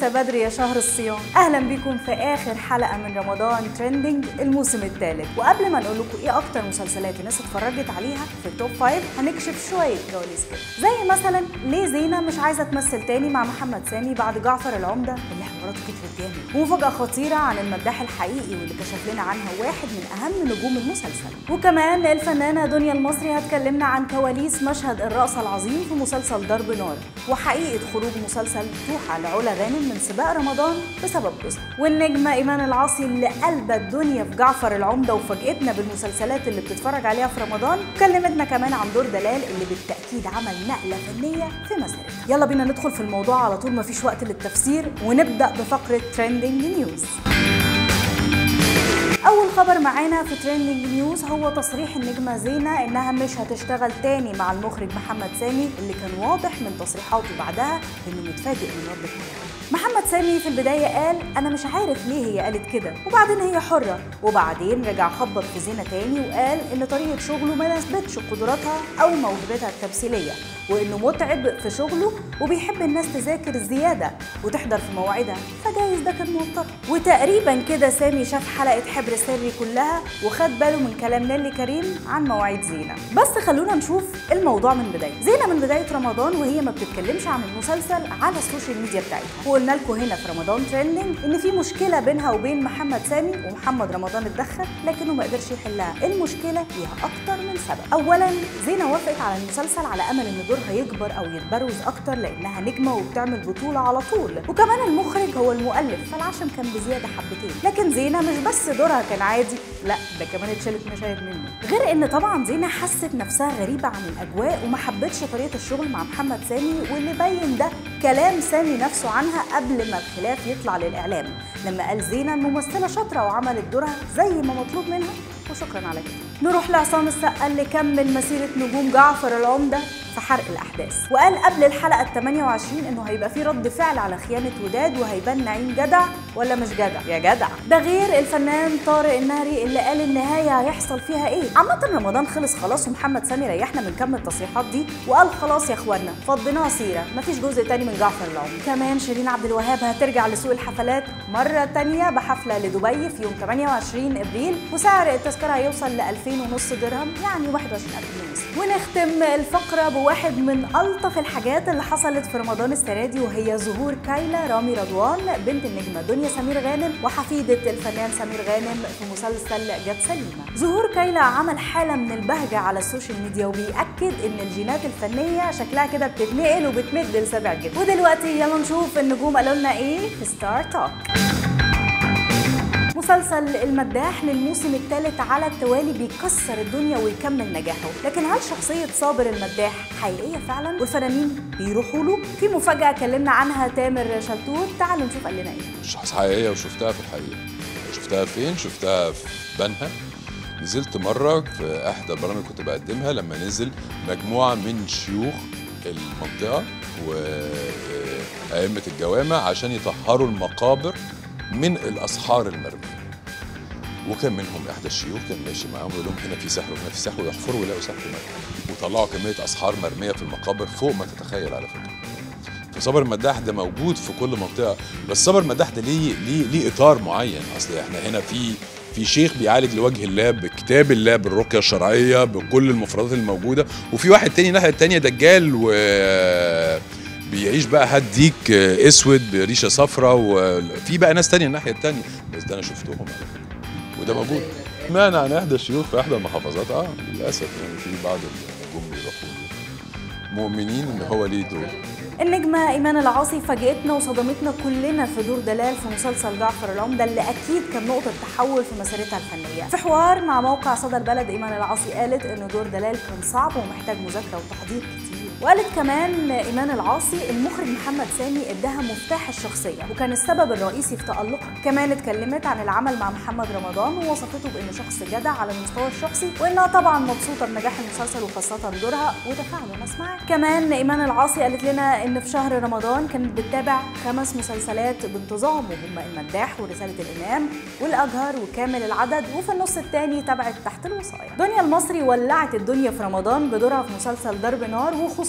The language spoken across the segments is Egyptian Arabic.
لسه بدري يا شهر الصيام اهلا بيكم في اخر حلقه من رمضان ترندنج الموسم الثالث وقبل ما نقول لكم ايه اكتر مسلسلات الناس اتفرجت عليها في التوب فايف هنكشف شويه كواليس كده زي مثلا ليه زينه مش عايزه تمثل تاني مع محمد سامي بعد جعفر العمده اللي حواراته كترت جامد ومفاجاه خطيره عن المداح الحقيقي واللي كشف لنا عنها واحد من اهم نجوم المسلسل وكمان الفنانه دنيا المصري هتكلمنا عن كواليس مشهد الرقصه العظيم في مسلسل ضرب نار وحقيقه خروج مسلسل توحة لعلا غانم من سباق رمضان بسبب جوزها والنجمة إيمان العاصي اللي قلبت الدنيا في جعفر العمدة وفاجئتنا بالمسلسلات اللي بتتفرج عليها في رمضان كلمتنا كمان عن دور دلال اللي بالتأكيد عمل نقلة فنية في مسيرته يلا بينا ندخل في الموضوع على طول مفيش وقت للتفسير ونبدأ بفقرة ترندنج نيوز أول خبر معانا في ترندنج نيوز هو تصريح النجمة زينة إنها مش هتشتغل تاني مع المخرج محمد سامي اللي كان واضح من تصريحاته بعدها إنه متفاجئ من رد فعله. محمد سامي في البداية قال أنا مش عارف ليه هي قالت كده وبعدين هي حرة وبعدين رجع خبط في زينة تاني وقال إن طريقة شغله ما ناسبتش قدراتها أو موهبتها التمثيلية وإنه متعب في شغله وبيحب الناس تذاكر زيادة وتحضر في مواعيدها فجايز ده كان موتر وتقريبا كده سامي شاف حلقة حبر السري كلها وخد باله من كلام نيلي كريم عن مواعيد زينة بس خلونا نشوف الموضوع من بداية زينة من بداية رمضان وهي ما بتتكلمش عن المسلسل على السوشيال ميديا بتاعتها وقلنا لكم هنا في رمضان ترندنج ان في مشكلة بينها وبين محمد سامي ومحمد رمضان اتدخل لكنه ما قدرش يحلها المشكلة ليها اكتر من سبب اولا زينة وافقت على المسلسل على امل ان دورها يكبر او يتبروز اكتر لانها نجمة وبتعمل بطولة على طول وكمان المخرج هو المؤلف فالعشم كان بزيادة حبتين لكن زينة مش بس دورها كان عادي لا ده كمان اتشالت مشاهد منه غير ان طبعا زينة حست نفسها غريبة عن الاجواء وما حبتش طريقة الشغل مع محمد سامي واللي بين ده كلام سامي نفسه عنها قبل ما الخلاف يطلع للاعلام لما قال زينة ممثلة شاطرة وعملت دورها زي ما مطلوب منها وشكرا على كده نروح لعصام السقا اللي كمل مسيرة نجوم جعفر العمدة في حرق الأحداث وقال قبل الحلقة ال 28 إنه هيبقى في رد فعل على خيانة وداد وهيبان نعيم جدع ولا مش جدع يا جدع ده غير الفنان طارق النهري اللي قال النهاية هيحصل فيها إيه عامة رمضان خلص خلاص ومحمد سامي ريحنا من كم التصريحات دي وقال خلاص يا إخوانا فضيناها سيرة مفيش جزء تاني من جعفر العمدة كمان شيرين عبد الوهاب هترجع لسوق الحفلات مرة تانية بحفلة لدبي في يوم 28 إبريل وسعر التذكرة هيوصل ل 2000 ونص درهم يعني 21000 ونص ونختم الفقرة بواحد من ألطف الحاجات اللي حصلت في رمضان السنة دي وهي ظهور كايلا رامي رضوان بنت النجمة دنيا سمير غانم وحفيدة الفنان سمير غانم في مسلسل جت سليمة ظهور كايلا عمل حالة من البهجة على السوشيال ميديا وبيأكد إن الجينات الفنية شكلها كده بتتنقل وبتمد لسبع جد ودلوقتي يلا نشوف النجوم قالوا لنا إيه في ستار توك مسلسل المداح للموسم الثالث على التوالي بيكسر الدنيا ويكمل نجاحه لكن هل شخصية صابر المداح حقيقية فعلا والفنانين بيروحوا له في مفاجأة كلمنا عنها تامر شلتوت تعالوا نشوف قال لنا ايه شخص حقيقية وشفتها في الحقيقة شفتها فين؟ شفتها في بنها نزلت مرة في إحدى البرامج اللي كنت بقدمها لما نزل مجموعة من شيوخ المنطقة وأئمة الجوامع عشان يطهروا المقابر من الاسحار المرميه وكان منهم احدى الشيوخ كان ماشي معاهم يقول لهم هنا في سحر وهنا في سحر ويحفروا ويلاقوا سحر مرمي وطلعوا كميه اسحار مرميه في المقابر فوق ما تتخيل على فكره فصبر المداح ده موجود في كل منطقه بس صبر المداح ده ليه ليه ليه اطار معين اصل احنا هنا في في شيخ بيعالج لوجه الله بكتاب الله بالرقيه الشرعيه بكل المفردات الموجوده وفي واحد تاني الناحيه التانيه دجال و بيعيش بقى هديك اسود بريشه صفراء وفي بقى ناس تانية الناحيه التانية بس ده انا شفتهم على فكره وده موجود مانع عن احدى الشيوخ في احدى المحافظات اه للاسف يعني في بعض النجوم بيروحوا مؤمنين ان هو ليه دور النجمة إيمان العاصي فاجئتنا وصدمتنا كلنا في دور دلال في مسلسل جعفر العمدة اللي أكيد كان نقطة تحول في مسيرتها الفنية. في حوار مع موقع صدى البلد إيمان العاصي قالت إن دور دلال كان صعب ومحتاج مذاكرة وتحضير كتير. وقالت كمان إيمان العاصي المخرج محمد سامي اداها مفتاح الشخصية وكان السبب الرئيسي في تألقها. كمان اتكلمت عن العمل مع محمد رمضان ووصفته بإنه شخص جدع على المستوى الشخصي وإنها طبعا مبسوطة بنجاح المسلسل وخاصة دورها وتفاعلوا ناس معاه. كمان إيمان العاصي قالت لنا إن في شهر رمضان كانت بتتابع خمس مسلسلات بانتظام وهم المداح ورسالة الإمام والأجهر وكامل العدد وفي النص الثاني تابعت تحت الوصاية. دنيا المصري ولعت الدنيا في رمضان بدورها في مسلسل ضرب نار وخصوصا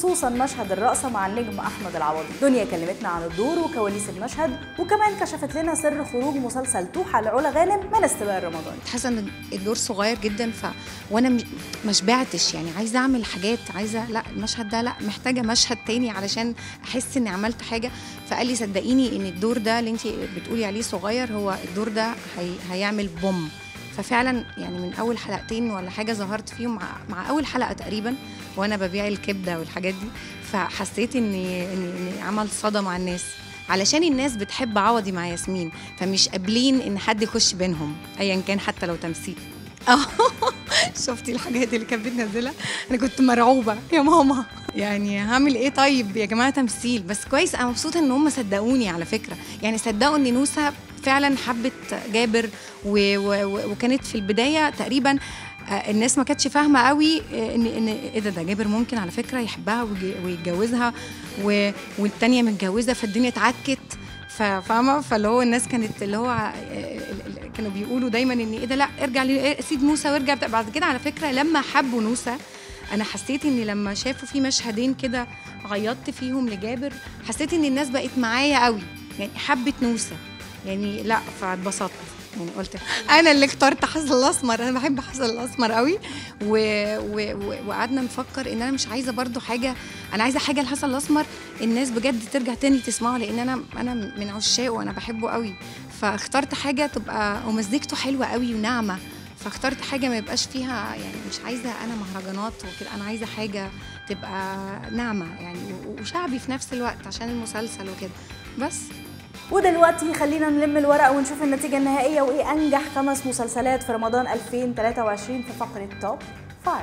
وخصوصا مشهد الرقصه مع النجم احمد العوضي دنيا كلمتنا عن الدور وكواليس المشهد وكمان كشفت لنا سر خروج مسلسل توحه لعلا غانم من السباق الرمضاني حاسه ان الدور صغير جدا ف وانا مش- ما شبعتش يعني عايزه اعمل حاجات عايزه لا المشهد ده لا محتاجه مشهد تاني علشان احس اني عملت حاجه فقال لي صدقيني ان الدور ده اللي انت بتقولي عليه صغير هو الدور ده هي... هيعمل بوم ففعلا يعني من اول حلقتين ولا حاجه ظهرت فيهم مع, مع اول حلقه تقريبا وانا ببيع الكبده والحاجات دي فحسيت ان ان ان عمل صدى مع الناس علشان الناس بتحب عوضي مع ياسمين فمش قابلين ان حد يخش بينهم ايا كان حتى لو تمثيل اه شفتي الحاجات اللي كانت بتنزلها انا كنت مرعوبه يا ماما يعني هعمل ايه طيب يا جماعه تمثيل بس كويس انا مبسوطه ان هم صدقوني على فكره يعني صدقوا ان نوسه فعلا حبت جابر و... و... و... وكانت في البدايه تقريبا آه، الناس ما كانتش فاهمه قوي آه، ان ان ايه ده ده جابر ممكن على فكره يحبها ويج- ويتجوزها و... والتانيه متجوزه فالدنيا اتعكت ف- فاهمه فاللي هو الناس كانت اللي هو آه، ال- ال- كانوا بيقولوا دايما ان ايه ده لا ارجع ل- سيد موسى وارجع بتاع بعد كده على فكره لما حبوا نوسه انا حسيت ان لما شافوا في مشهدين كده عيطت فيهم لجابر حسيت ان الناس بقت معايا قوي يعني حبت نوسه يعني لا فاتبسطت يعني قلت انا اللي اخترت حسن الاسمر انا بحب حسن الاسمر قوي و... و... و... وقعدنا نفكر ان انا مش عايزه برضو حاجه انا عايزه حاجه لحسن الاسمر الناس بجد ترجع تاني تسمعه لان انا انا من عشاقه وانا بحبه قوي فاخترت حاجه تبقى ومزيكته حلوه قوي وناعمه فاخترت حاجه ما يبقاش فيها يعني مش عايزه انا مهرجانات وكده انا عايزه حاجه تبقى ناعمه يعني و- وشعبي في نفس الوقت عشان المسلسل وكده بس ودلوقتي خلينا نلم الورقه ونشوف النتيجه النهائيه وايه انجح خمس مسلسلات في رمضان 2023 في فقره توب 5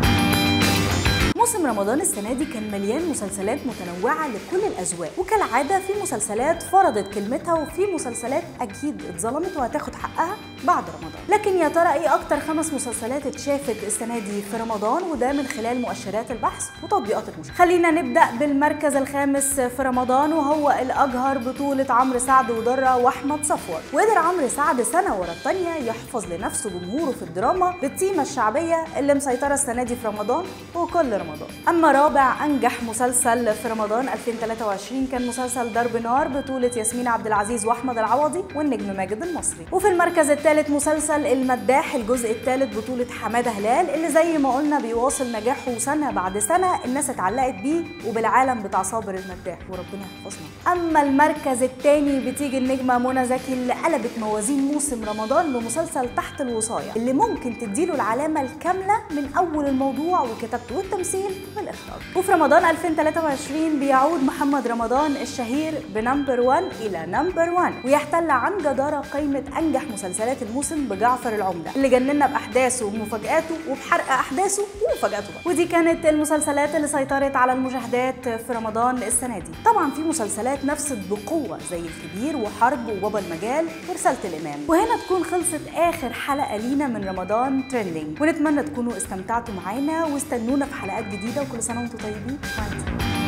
موسم رمضان السنة دي كان مليان مسلسلات متنوعة لكل الأذواق وكالعادة في مسلسلات فرضت كلمتها وفي مسلسلات أكيد اتظلمت وهتاخد حقها بعد رمضان لكن يا ترى إيه أكتر خمس مسلسلات اتشافت السنة دي في رمضان وده من خلال مؤشرات البحث وتطبيقات المشاهدة خلينا نبدأ بالمركز الخامس في رمضان وهو الأجهر بطولة عمرو سعد ودرة وأحمد صفوت وقدر عمرو سعد سنة ورا التانية يحفظ لنفسه جمهوره في الدراما بالتيمة الشعبية اللي مسيطرة السنة دي في رمضان وكل رمضان أما رابع أنجح مسلسل في رمضان 2023 كان مسلسل ضرب نار بطولة ياسمين عبد العزيز وأحمد العوضي والنجم ماجد المصري وفي المركز الثالث مسلسل المداح الجزء الثالث بطولة حمادة هلال اللي زي ما قلنا بيواصل نجاحه سنة بعد سنة الناس اتعلقت بيه وبالعالم بتاع صابر المداح وربنا يحفظنا أما المركز الثاني بتيجي النجمة منى زكي اللي قلبت موازين موسم رمضان بمسلسل تحت الوصاية اللي ممكن تديله العلامة الكاملة من أول الموضوع وكتابته والتمثيل والإخراج وفي رمضان 2023 بيعود محمد رمضان الشهير بنمبر 1 إلى نمبر 1 ويحتل عن جدارة قائمة أنجح مسلسلات الموسم بجعفر العمدة اللي جننا بأحداثه ومفاجآته وبحرق أحداثه ومفاجآته بقى. ودي كانت المسلسلات اللي سيطرت على المشاهدات في رمضان السنة دي طبعا في مسلسلات نفست بقوة زي الكبير وحرب وبابا المجال ورسالة الإمام وهنا تكون خلصت آخر حلقة لينا من رمضان ترندنج ونتمنى تكونوا استمتعتوا معانا واستنونا في حلقات جديدة وكل سنة وانتم طيبين مع السلامة.